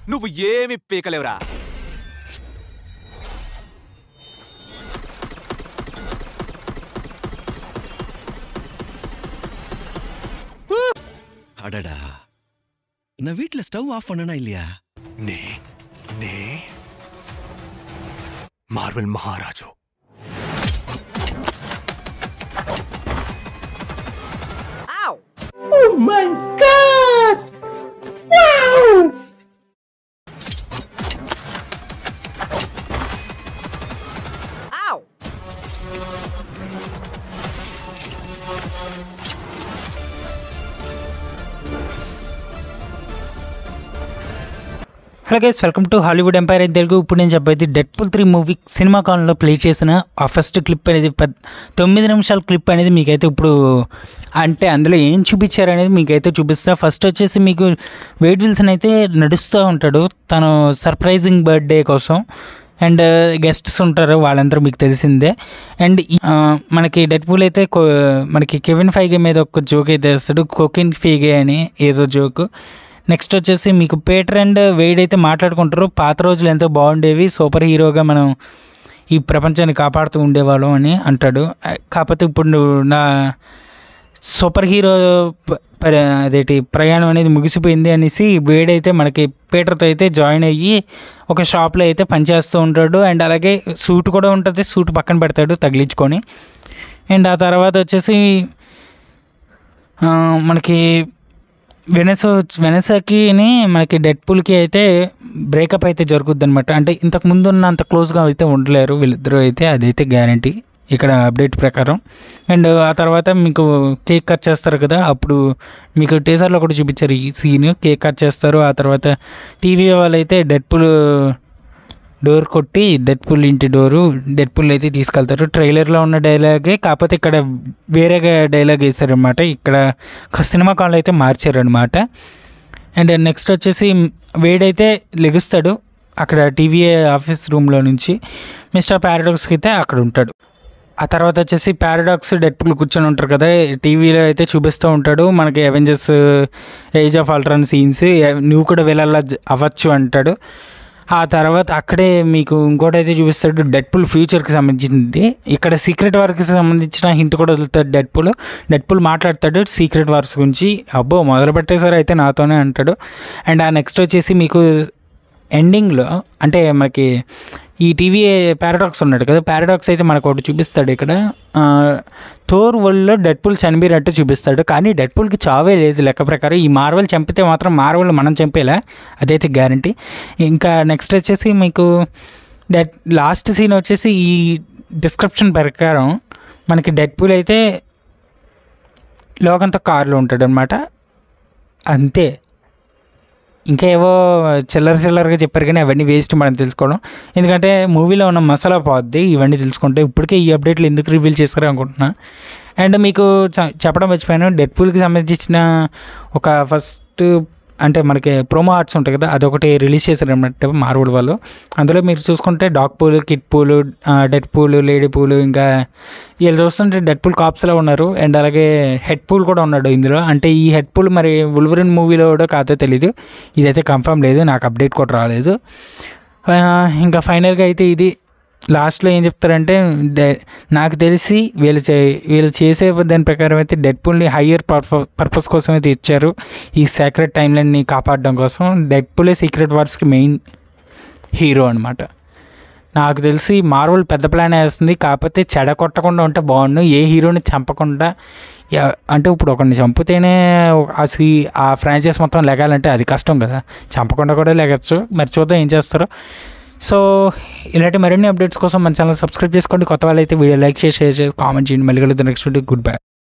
నువ్వు ఏమి పీకలేవురా அடடா நான் வீட்ல ஸ்டவ் ஆஃப் பண்ணனா இல்லையா నే నే మార్వెల్ మహారాజు hello guys welcome to Hollywood empire in Telugu ఇప్పుడు నేను చెప్పేది డెడ్ పుల్ త్రీ మూవీ సినిమా కాలంలో ప్లే చేసిన ఆ ఫస్ట్ క్లిప్ అనేది పెద్ద తొమ్మిది నిమిషాల క్లిప్ అనేది మీకైతే ఇప్పుడు అంటే అందులో ఏం చూపించారు అనేది మీకైతే చూపిస్తా ఫస్ట్ వచ్చేసి మీకు వెయిట్ విల్సన్ అయితే నడుస్తూ ఉంటాడు తను సర్ప్రైజింగ్ బర్త్డే కోసం అండ్ గెస్ట్స్ ఉంటారు వాళ్ళందరూ మీకు తెలిసిందే అండ్ ఈ- ఆ, మనకి డెడ్ పూల్ అయితే కో- మనకి కెవిన్ ఫైగే మీద ఒక జోక్ అయితే వేస్తాడు కోకిన్ ఫీగే అని ఏదో జోక్ నెక్స్ట్ వచ్చేసి మీకు పేటర్ అండ్ వెయిడ్ అయితే మాట్లాడుకుంటారు పాత రోజులు ఎంతో బాగుండేవి సూపర్ హీరోగా మనం ఈ ప్రపంచాన్ని కాపాడుతూ ఉండేవాళ్ళం అని అంటాడు ఆ, కాకపోతే ఇప్పుడు నువ్వు నా సూపర్ హీరో ప- ప- అదేంటి ప్రయాణం అనేది ముగిసిపోయింది అనేసి వేడైతే మనకి పీటర్తో అయితే జాయిన్ అయ్యి ఒక షాప్లో అయితే పనిచేస్తూ ఉంటాడు అండ్ అలాగే సూట్ కూడా ఉంటుంది సూట్ పక్కన పెడతాడు తగిలించుకొని అండ్ ఆ తర్వాత వచ్చేసి ఆ, మనకి వెనస వెనసకి మనకి డెడ్ పూల్కి అయితే బ్రేకప్ అయితే జరుగుద్ది అనమాట అంటే ఇంతకు ముందు ఉన్నంత క్లోజ్గా అయితే ఉండలేరు వీళ్ళిద్దరూ అయితే అదైతే గ్యారంటీ ఇక్కడ అప్డేట్ ప్రకారం అండ్ ఆ తర్వాత మీకు కేక్ కట్ చేస్తారు కదా అప్పుడు మీకు టీజర్లో కూడా చూపించారు ఈ సీన్ కేక్ కట్ చేస్తారు ఆ తర్వాత టీవీ వాళ్ళైతే డెడ్ పూల్ డోర్ కొట్టి డెడ్ పుల్ ఇంటి డోరు డెడ్ పుల్ అయితే తీసుకెళ్తారు ట్రైలర్లో ఉన్న డైలాగే కాకపోతే ఇక్కడ వేరేగా డైలాగ్ వేశారనమాట ఇక్కడ ఒక సినిమా కాల్లో అయితే మార్చారనమాట అండ్ నెక్స్ట్ వచ్చేసి వేడైతే లెగుస్తాడు అక్కడ టీవీ ఆఫీస్ రూమ్లో నుంచి మిస్టర్ పారాడాక్స్కి అయితే అక్కడ ఉంటాడు ఆ తర్వాత వచ్చేసి పారాడాక్స్ డెడ్ పుల్ కూర్చొని ఉంటారు కదా టీవీలో అయితే చూపిస్తూ ఉంటాడు మనకి Avengers age of Ultron scenes నువ్వు కూడా వెళ్ళాలా అవ్వచ్చు అంటాడు ఆ తర్వాత అక్కడే మీకు ఇంకోటి అయితే చూపిస్తాడు డెడ్ పుల్ ఫ్యూచర్కి సంబంధించింది ఇక్కడ సీక్రెట్ వార్కి సంబంధించిన హింట్ కూడా వదులుతాడు డెడ్ పుల్ డెడ్ పుల్ మాట్లాడతాడు సీక్రెట్ వార్స్ గురించి అబ్బో మొదలు పెట్టేసారు అయితే నాతోనే అంటాడు అండ్ ఆ నెక్స్ట్ వచ్చేసి మీకు ఎండింగ్లో అంటే మనకి ఈ టీవీ పారాడాక్స్ ఉన్నాడు కదా పారాడాక్స్ అయితే మనకు ఒకటి చూపిస్తాడు ఇక్కడ ఆ, థోర్ వరల్డ్లో డెడ్ పుల్ చనిపోయినట్టు చూపిస్తాడు కానీ డెడ్ పుల్కి చావే లేదు లెక్క ప్రకారం ఈ మార్వల్ చంపితే మాత్రం మార్వల్ మనం చంపేలా అదైతే గ్యారంటీ ఇంకా నెక్స్ట్ వచ్చేసి మీకు డెడ్ లాస్ట్ సీన్ వచ్చేసి ఈ డిస్క్రిప్షన్ ప్రకారం మనకి డెడ్ పూల్ అయితే లోకంతో కారులో ఉంటాడు అనమాట అంతే ఇంకా ఏవో చిల్లర చిల్లరగా చెప్పారు కానీ అవన్నీ వేస్ట్ మనం తెలుసుకోవడం ఎందుకంటే మూవీలో ఉన్న మసాలా పోద్ది ఇవన్నీ తెలుసుకుంటే ఇప్పటికే ఈ అప్డేట్లు ఎందుకు రివీల్ చేశారు అనుకుంటున్నా అండ్ మీకు చ- చెప్పడం మర్చిపోయాను డెడ్ పూల్కి సంబంధించిన ఒక ఫస్ట్ అంటే మనకి ప్రోమో ఆర్ట్స్ ఉంటాయి కదా అదొకటి రిలీజ్ చేశారు అనమాట మార్వల్ వాళ్ళు అందులో మీరు చూసుకుంటే డాగ్ పూలు కిట్ పూలు డెడ్ పూలు లేడీ పూలు ఇంకా వీళ్ళు చూస్తుంటే డెడ్ పూల్ కాప్స్లో ఉన్నారు అండ్ అలాగే హెడ్ పూల్ కూడా ఉన్నాడు ఇందులో అంటే ఈ హెడ్ పూల్ మరి ఉల్వరిన్ మూవీలో కూడా కాదో తెలీదు ఇదైతే కన్ఫర్మ్ లేదు నాకు అప్డేట్ కూడా రాలేదు ఆ, ఇంకా ఫైనల్గా అయితే ఇది లాస్ట్లో ఏం చెప్తారంటే డె- నాకు తెలిసి వీళ్ళు చే వీళ్ళు చేసే దాని ప్రకారం అయితే డెడ్ పూల్ని హయ్యర్ పర్ప పర్పస్ కోసం అయితే ఇచ్చారు ఈ సీక్రెట్ టైంలన్నీ కాపాడడం కోసం డెడ్ పూలే సీక్రెట్ వార్స్కి మెయిన్ హీరో అనమాట నాకు తెలిసి మార్వల్ పెద్ద ప్లాన్ వేస్తుంది కాకపోతే చెడ కొట్టకుండా ఉంటే బాగుండు ఏ హీరోని చంపకుండా యా- అంటే ఇప్పుడు ఒకరిని చంపితేనే ఒక- ఆ సీ ఆ ఫ్రాంచైజ్ మొత్తం లెగాలంటే అది కష్టం కదా చంపకుండా కూడా లెగచ్చు మరి చూద్దాం ఏం చేస్తారో సో ఇలాంటి మరిన్ని అప్డేట్స్ కోసం మన ఛానల్ సబ్స్క్రైబ్ చేసుకోండి కొత్త వాళ్ళైతే వీడియో లైక్ చేసి షేర్ చేసి కామెంట్ చేయండి మళ్ళీ కలుద్దాం నెక్స్ట్ గుడ్ బై